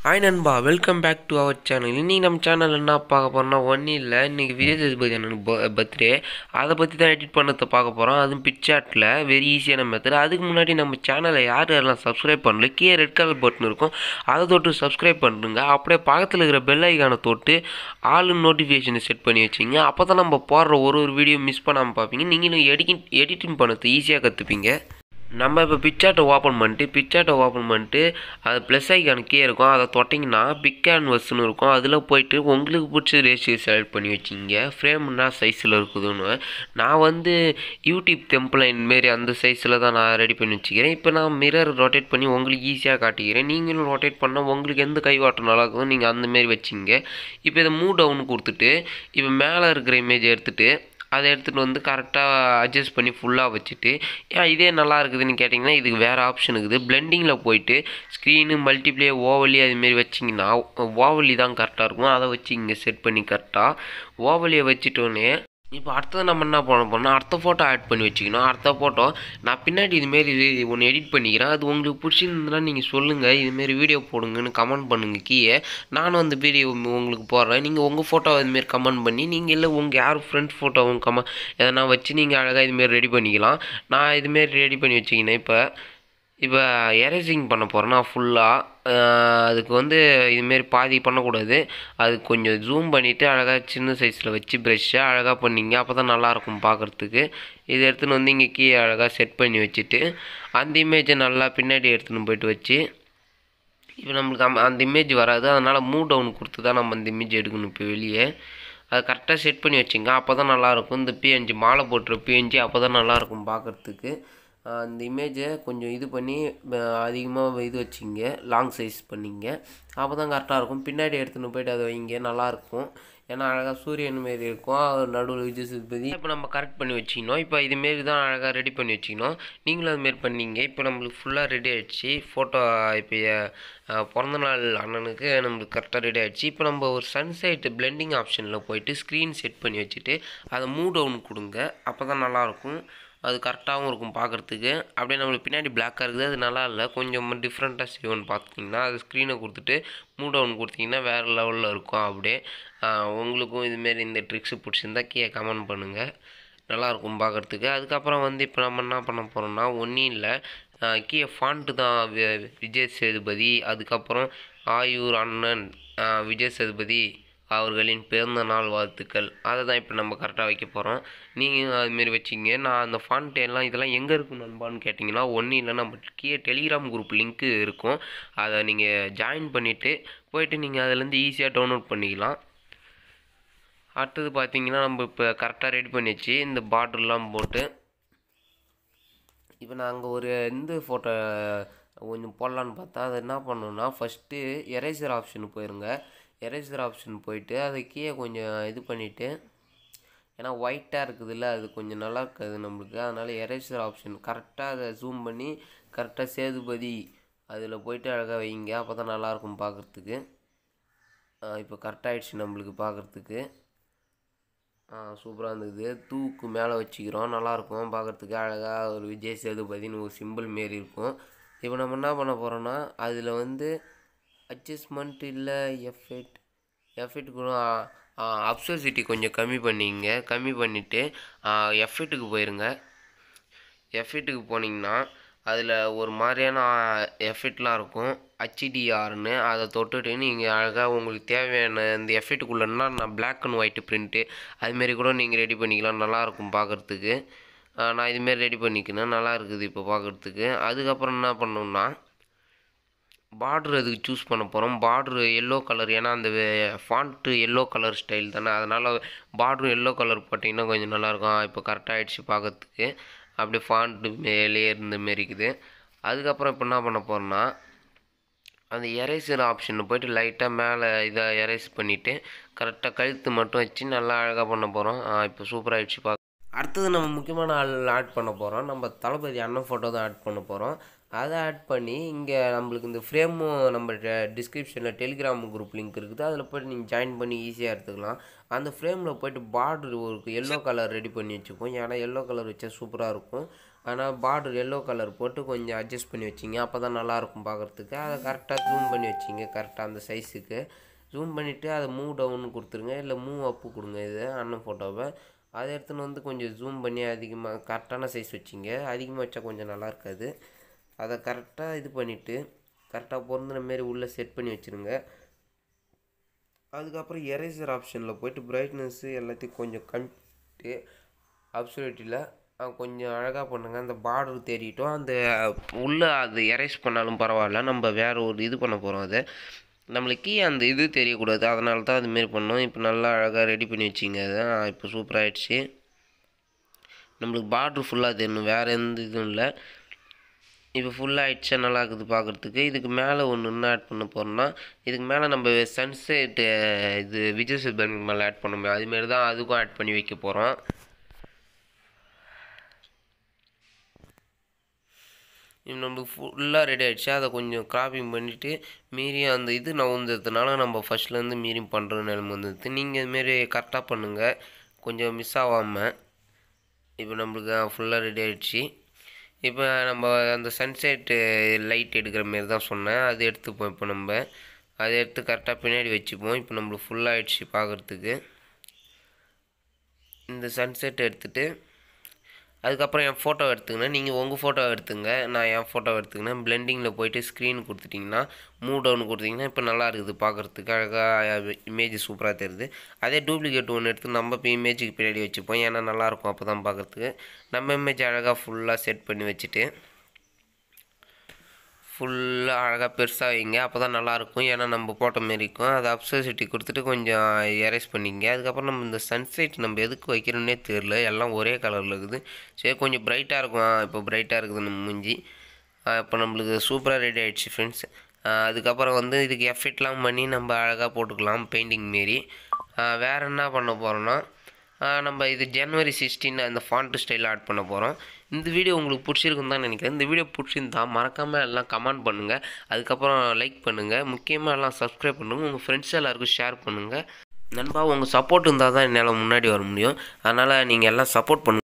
hi நண்பா welcome back to our channel இன்றைக்கி நம்ம சேனல் என்ன பார்க்க போகிறோம்னா ஒன்றும் இல்லை இன்றைக்கி விஜய் சேதுபதி அண்ணனுக்கு பர்த்டே அதை பற்றி தான் எடிட் பண்ணதை பார்க்க போகிறோம் அதுவும் பிக்சாட்டில் வெரி ஈஸியான மெத்தட் அதுக்கு முன்னாடி நம்ம சேனலை யார் யாரெல்லாம் சப்ஸ்கிரைப் பண்ணல கீழே ரெட் கலர் பட்டன் இருக்கும் அதை தொட்டு சப்ஸ்கிரைப் பண்ணுங்க அப்படியே பக்கத்தில் இருக்கிற பெல் ஐக்கானை தொட்டு ஆளு நோட்டிஃபிகேஷனை செட் பண்ணி வச்சிங்க அப்போ தான் நம்ம போடுற ஒரு ஒரு வீடியோ மிஸ் பண்ணாமல் பார்ப்பீங்க நீங்களும் எடிட்டிங் எடிட்டிங் பண்ணது ஈஸியாக கற்றுப்பீங்க நம்ம இப்போ பிக்சார்ட்டை ஓப்பன் பண்ணிட்டு பிக்சார்ட்டை ஓப்பன் பண்ணிட்டு அது ப்ளஸ் ஐக்கான் கீழே இருக்கும் அதை தொட்டிங்கன்னா பிக் கேன்வஸ்னு இருக்கும் அதில் போயிட்டு உங்களுக்கு பிடிச்ச ரேஷியோ செலக்ட் பண்ணி வச்சிங்க ஃப்ரேம்னா சைஸில் இருக்குதுன்னு நான் வந்து யூடியூப் டெம்ப்ளைன் மாரி அந்த சைஸில் தான் நான் ரெடி பண்ணி வச்சுக்கிறேன் இப்போ நான் மிரர் ரொட்டேட் பண்ணி உங்களுக்கு ஈஸியாக காட்டிக்கிறேன் நீங்களும் ரொட்டேட் பண்ணால் உங்களுக்கு எந்த கைவாட்டம் நல்லா இருக்குதோ நீங்கள் அந்த மாரி வச்சிங்க இப்போ இதை மூவ் டவுன் கொடுத்துட்டு இப்போ மேலே இருக்கிற இமேஜ் எடுத்துகிட்டு அதை எடுத்துகிட்டு வந்து கரெக்டாக அட்ஜஸ்ட் பண்ணி ஃபுல்லாக வச்சுட்டு ஏன் இதே நல்லா இருக்குதுன்னு கேட்டிங்கன்னா இதுக்கு வேறு ஆப்ஷன் இருக்குது பிளெண்டிங்கில் போயிட்டு ஸ்க்ரீனு மல்டிப்ளே ஓவலி அதுமாரி வச்சிங்கன்னா ஓவலி தான் கரெக்டாக இருக்கும் அதை வச்சு இங்கே செட் பண்ணி கரெக்டாக ஓவலியை வச்சுட்டோன்னே இப்போ அடுத்தது நம்ம என்ன பண்ண போறோம்னா அடுத்த ஃபோட்டோ ஆட் பண்ணி வச்சுக்கணும் அடுத்த ஃபோட்டோ நான் பின்னாடி இதுமாரி ஒன்று எடிட் பண்ணிக்கிறேன் அது உங்களுக்கு பிடிச்சிருந்ததுன்னா நீங்கள் சொல்லுங்கள் இதுமாரி வீடியோ போடுங்கன்னு கமெண்ட் பண்ணுங்கள் கீழே நானும் அந்த வீடியோ உங்களுக்கு போடுறேன் நீங்கள் உங்கள் ஃபோட்டோ இதுமாரி கமெண்ட் பண்ணி நீங்கள் இல்லை உங்கள் யார் ஃப்ரெண்ட் ஃபோட்டோவும் கம எதனா வச்சு நீங்கள் அழகாக இதுமாரி ரெடி பண்ணிக்கலாம் நான் இதுமாரி ரெடி பண்ணி வச்சுக்கினேன் இப்போ இப்போ எரேசிங் பண்ண போகிறேன் நான் ஃபுல்லாக அதுக்கு வந்து இதுமாரி பாதி பண்ணக்கூடாது அது கொஞ்சம் ஜூம் பண்ணிவிட்டு அழகாக சின்ன சைஸில் வச்சு ப்ரெஷ்ஷை அழகாக பண்ணிங்க அப்போ தான் நல்லாயிருக்கும் பார்க்குறதுக்கு இதை எடுத்துன்னு வந்து இங்கே கீழே அழகாக செட் பண்ணி வச்சுட்டு அந்த இமேஜை நல்லா பின்னாடி எடுத்துன்னு போயிட்டு வச்சு இப்போ நம்மளுக்கு அம் அந்த இமேஜ் வராது அதனால் மூவ் டவுன் கொடுத்து தான் நம்ம அந்த இமேஜ் எடுக்கணும் இப்போ வெளியே அது கரெக்டாக செட் பண்ணி வச்சுங்க அப்போ தான் நல்லாயிருக்கும் இந்த பிஎன்ஜி மாலை போட்டுற பிஎன்ஜி அப்போ தான் நல்லாயிருக்கும் பார்க்குறதுக்கு அந்த இமேஜை கொஞ்சம் இது பண்ணி அதிகமாக இது வச்சிங்க லாங் சைஸ் பண்ணிங்க அப்போ தான் கரெக்டாக இருக்கும் பின்னாடி எடுத்துன்னு போயிட்டு அதை வைங்க நல்லாயிருக்கும் ஏன்னா அழகாக சூரியன் மாரி இருக்கும் நடுவில் விஜய் சேதுபதி இப்போ நம்ம கரெக்ட் பண்ணி வச்சுக்கணும் இப்போ இதுமாரி தான் அழகாக ரெடி பண்ணி வச்சுக்கணும் நீங்களும் அதுமாரி பண்ணீங்க இப்போ நம்மளுக்கு ஃபுல்லாக ரெடி ஆகிடுச்சு ஃபோட்டோ இப்போ பிறந்தநாள் அண்ணனுக்கு நம்மளுக்கு கரெக்டாக ரெடி ஆகிடுச்சு இப்போ நம்ம ஒரு சன்சைட் பிளெண்டிங் ஆப்ஷனில் போயிட்டு ஸ்க்ரீன் செட் பண்ணி வச்சுட்டு அதை மூவ் டவுன் கொடுங்க அப்போ தான் நல்லாயிருக்கும் அது கரெக்டாகவும் இருக்கும் பார்க்குறதுக்கு அப்படியே நம்மளுக்கு பின்னாடி பிளாக்காக இருக்குது அது நல்லா இல்லை கொஞ்சம் டிஃப்ரெண்ட்டாக செய்வோன்னு பார்த்துட்டிங்கன்னா அது ஸ்க்ரீனை கொடுத்துட்டு மூவ் டவுன் கொடுத்தீங்கன்னா வேறு லெவலில் இருக்கும் அப்படியே உங்களுக்கும் இதுமாரி இந்த ட்ரிக்ஸு பிடிச்சிருந்தா கீழே கமெண்ட் பண்ணுங்கள் நல்லாயிருக்கும் பார்க்குறதுக்கு அதுக்கப்புறம் வந்து இப்போ நம்ம என்ன பண்ண போகிறோம்னா ஒன்றும் இல்லை கீழே ஃபாண்ட்டு தான் விஜய் சேதுபதி அதுக்கப்புறம் ஆயூர் அண்ணன் விஜய் சேதுபதி அவர்களின் பிறந்த நாள் வாழ்த்துக்கள் அதை தான் இப்போ நம்ம கரெக்டாக வைக்க போகிறோம் நீங்கள் அதுமாரி வச்சிங்க நான் அந்த ஃபாண்ட் எல்லாம் இதெல்லாம் எங்கே இருக்கும் நண்பான்னு கேட்டிங்கன்னா ஒன்றும் இல்லை நம்ம கீழே டெலிகிராம் குரூப் லிங்க்கு இருக்கும் அதை நீங்கள் ஜாயின் பண்ணிவிட்டு போயிட்டு நீங்கள் அதுலேருந்து ஈஸியாக டவுன்லோட் பண்ணிக்கலாம் அடுத்தது பார்த்தீங்கன்னா நம்ம இப்போ கரெக்டாக ரெடி பண்ணிச்சு இந்த பார்டர்லாம் போட்டு இப்போ நான் அங்கே ஒரு இந்த ஃபோட்டோ கொஞ்சம் போடலான்னு பார்த்தா அது என்ன பண்ணணுன்னா ஃபஸ்ட்டு எரேசர் ஆப்ஷனுக்கு போயிருங்க எரேசர் ஆப்ஷன் போயிட்டு அதை கீழே கொஞ்சம் இது பண்ணிவிட்டு ஏன்னா ஒயிட்டாக இருக்குதுல்ல அது கொஞ்சம் நல்லா இருக்காது நம்மளுக்கு அதனால் எரேசர் ஆப்ஷன் கரெக்டாக அதை ஜூம் பண்ணி கரெக்டாக சேதுபதி அதில் போயிட்டு அழகாக வைங்க அப்போ தான் நல்லாயிருக்கும் பார்க்குறதுக்கு இப்போ கரெக்டாகிடுச்சு நம்மளுக்கு பார்க்குறதுக்கு சூப்பராக இருந்தது தூக்கு மேலே வச்சுக்கிறோம் நல்லாயிருக்கும் பார்க்குறதுக்கு அழகாக ஒரு விஜய் சேதுபதினு ஒரு சிம்பிள் மாரி இருக்கும் இப்போ நம்ம என்ன பண்ண போகிறோன்னா அதில் வந்து அட்ஜஸ்ட்மெண்ட் இல்லை எஃபெக்ட் எஃபெக்ட் கூட அப்சர்சிட்டி கொஞ்சம் கம்மி பண்ணிங்க கம்மி பண்ணிவிட்டு எஃபெக்ட்டுக்கு போயிருங்க எஃபெக்ட்டுக்கு போனீங்கன்னா அதில் ஒரு மாதிரியான எஃபெக்ட்லாம் இருக்கும் ஹச்டிஆர்னு அதை தொட்டுட்டு நீங்கள் அழகாக உங்களுக்கு தேவையான இந்த எஃபெக்ட்டுக்குள்ளேன்னா நான் பிளாக் அண்ட் ஒயிட் பிரிண்ட்டு அதுமாரி கூட நீங்கள் ரெடி பண்ணிக்கலாம் நல்லாயிருக்கும் பார்க்குறதுக்கு நான் இதுமாரி ரெடி பண்ணிக்கினேன் நல்லா இருக்குது இப்போ பார்க்குறதுக்கு அதுக்கப்புறம் என்ன பண்ணோம்னா பார்ட்ரு அதுக்கு சூஸ் பண்ண போகிறோம் பார்ட்ரு எல்லோ கலர் ஏன்னா அந்த ஃபாண்ட்டு எல்லோ கலர் ஸ்டைல் தானே அதனால் பார்ட்ரு எல்லோ கலர் போட்டிங்கன்னா கொஞ்சம் நல்லாயிருக்கும் இப்போ கரெக்டாக ஆகிடுச்சு பார்க்கறதுக்கு அப்படியே ஃபாண்ட்டு மேலேயே இருந்த மாரி இருக்குது அதுக்கப்புறம் இப்போ என்ன பண்ண போகிறோன்னா அந்த எரேசர் ஆப்ஷனில் போய்ட்டு லைட்டாக மேலே இதை எரேஸ் பண்ணிவிட்டு கரெக்டாக கழுத்து மட்டும் வச்சு நல்லா அழகாக பண்ண போகிறோம் இப்போ சூப்பராகிடுச்சு பார்க்க அடுத்தது நம்ம முக்கியமான ஆள் ஆட் பண்ண போகிறோம் நம்ம தளபதி அண்ணன் ஃபோட்டோ தான் ஆட் பண்ண போகிறோம் அதை ஆட் பண்ணி இங்கே நம்மளுக்கு இந்த ஃப்ரேமும் நம்ம டிஸ்கிரிப்ஷனில் டெலிகிராம் குரூப் லிங்க் இருக்குது அதில் போய்ட்டு நீங்கள் ஜாயின் பண்ணி ஈஸியாக எடுத்துக்கலாம் அந்த ஃப்ரேமில் போய்ட்டு பார்டர் ஒரு எல்லோ கலர் ரெடி பண்ணி வச்சுப்போம் ஏன்னா எல்லோ கலர் வச்சா சூப்பராக இருக்கும் ஆனால் பார்டர் எல்லோ கலர் போட்டு கொஞ்சம் அட்ஜஸ்ட் பண்ணி வச்சிங்க அப்போ தான் நல்லாயிருக்கும் பார்க்குறதுக்கு அதை கரெக்டாக ஜூம் பண்ணி வச்சிங்க கரெக்டாக அந்த சைஸுக்கு ஜூம் பண்ணிவிட்டு அதை மூவ் டவுன் கொடுத்துருங்க இல்லை மூவ் அப்பு கொடுங்க இது அண்ணன் ஃபோட்டோவை அதை எடுத்துன்னு வந்து கொஞ்சம் ஜூம் பண்ணி அதிகமாக கரெக்டான சைஸ் வச்சிங்க அதிகமாக வச்சா கொஞ்சம் நல்லா இருக்காது அதை கரெக்டாக இது பண்ணிவிட்டு கரெக்டாக பொருந்தின மாரி உள்ளே செட் பண்ணி வச்சுருங்க அதுக்கப்புறம் எரேசர் ஆப்ஷனில் போயிட்டு பிரைட்னஸ்ஸு எல்லாத்தையும் கொஞ்சம் கமிட்டு அப்சல்யூட்டியில் கொஞ்சம் அழகாக பண்ணுங்கள் அந்த பார்டர் தேடிட்டோம் அந்த உள்ளே அது எரேஸ் பண்ணாலும் பரவாயில்ல நம்ம வேறு ஒரு இது பண்ண போகிறோம் அதை நம்மளுக்கு அந்த இது தெரியக்கூடாது அதனால தான் அதுமாரி பண்ணோம் இப்போ நல்லா அழகாக ரெடி பண்ணி வச்சிங்க அதை இப்போ சூப்பராகிடுச்சு நம்மளுக்கு பார்ட்ரு ஃபுல்லாக தெரியணும் வேறு எந்த இதுவும் இல்லை இப்போ ஃபுல்லாக ஆயிடுச்சா நல்லா இருக்குது பார்க்குறதுக்கு இதுக்கு மேலே ஒன்று என்ன ஆட் பண்ண போகிறோம்னா இதுக்கு மேலே நம்ம சன்செட்டு இது விஜய் சேதுபதி மேலே ஆட் பண்ண முடியும் அதுமாரி தான் அதுக்கும் ஆட் பண்ணி வைக்க போகிறோம் இப்போ நம்மளுக்கு ஃபுல்லாக ரெடி ஆகிடுச்சு அதை கொஞ்சம் கிராப்பிங் பண்ணிவிட்டு மீறியும் அந்த இது நவுந்ததுனால நம்ம ஃபஸ்ட்லேருந்து மீறியும் பண்ணுற நிலைமை வந்துடுது நீங்கள் இதுமாரி கரெக்டாக பண்ணுங்கள் கொஞ்சம் மிஸ் ஆகாமல் இப்போ நம்மளுக்கு ஃபுல்லாக ரெடி ஆகிடுச்சு இப்போ நம்ம அந்த சன்செட்டு லைட் எடுக்கிற மாரி தான் சொன்னேன் அது எடுத்துப்போம் இப்போ நம்ம அதை எடுத்து கரெக்டாக பின்னாடி வச்சுப்போம் இப்போ நம்மளுக்கு ஃபுல்லாகிடுச்சு பார்க்குறதுக்கு இந்த சன்செட் எடுத்துகிட்டு அதுக்கப்புறம் என் ஃபோட்டோ எடுத்துக்கினேன் நீங்கள் உங்கள் ஃபோட்டோ எடுத்துங்க நான் என் ஃபோட்டோ எடுத்துக்கினேன் பிளெண்டிங்கில் போயிட்டு ஸ்க்ரீன் கொடுத்துட்டிங்கன்னா மூவ் டவுன் கொடுத்தீங்கன்னா இப்போ நல்லா இருக்குது பார்க்குறதுக்கு அழகாக இமேஜ் சூப்பராக தெரியுது அதே டூப்ளிகேட் ஒன்று எடுத்து நம்ம இப்போ இமேஜுக்கு பின்னாடி வச்சுப்போம் ஏன்னா நல்லாயிருக்கும் அப்போ தான் பார்க்குறதுக்கு நம்ம இமேஜ் அழகாக ஃபுல்லாக செட் பண்ணி வச்சுட்டு ஃபுல்லாக அழகாக பெருசாக வைங்க அப்போ தான் நல்லாயிருக்கும் ஏன்னா நம்ம போட்ட மாரி இருக்கும் அதை அப்சசிட்டி கொடுத்துட்டு கொஞ்சம் எரேஸ் பண்ணிங்க அதுக்கப்புறம் நம்ம இந்த சன்செட் நம்ம எதுக்கு வைக்கிறோன்னே தெரில எல்லாம் ஒரே கலரில் இருக்குது சரி கொஞ்சம் பிரைட்டாக இருக்கும் இப்போ பிரைட்டாக இருக்குது நம்ம மூஞ்சி இப்போ நம்மளுக்கு சூப்பராக ரெடி ஆகிடுச்சு ஃப்ரெண்ட்ஸ் அதுக்கப்புறம் வந்து இதுக்கு எஃபெக்ட்லாம் பண்ணி நம்ம அழகாக போட்டுக்கலாம் பெயிண்டிங் மாரி வேறு என்ன பண்ண போகிறோன்னா நம்ம இது ஜனவரி சிக்ஸ்டீன் அந்த ஃபாண்ட்டு ஸ்டைல் ஆட் பண்ண போகிறோம் இந்த வீடியோ உங்களுக்கு பிடிச்சிருக்குன்னு தான் நினைக்கிறேன் இந்த வீடியோ பிடிச்சிருந்தா மறக்காமல் எல்லாம் கமெண்ட் பண்ணுங்கள் அதுக்கப்புறம் லைக் பண்ணுங்கள் முக்கியமாக எல்லாம் சப்ஸ்கிரைப் பண்ணுங்கள் உங்கள் ஃப்ரெண்ட்ஸ் எல்லாருக்கும் ஷேர் பண்ணுங்கள் நண்பா உங்கள் சப்போர்ட் இருந்தால் தான் என்னால் முன்னாடி வர முடியும் அதனால் நீங்கள் எல்லாம் சப்போர்ட் பண்ணுங்கள்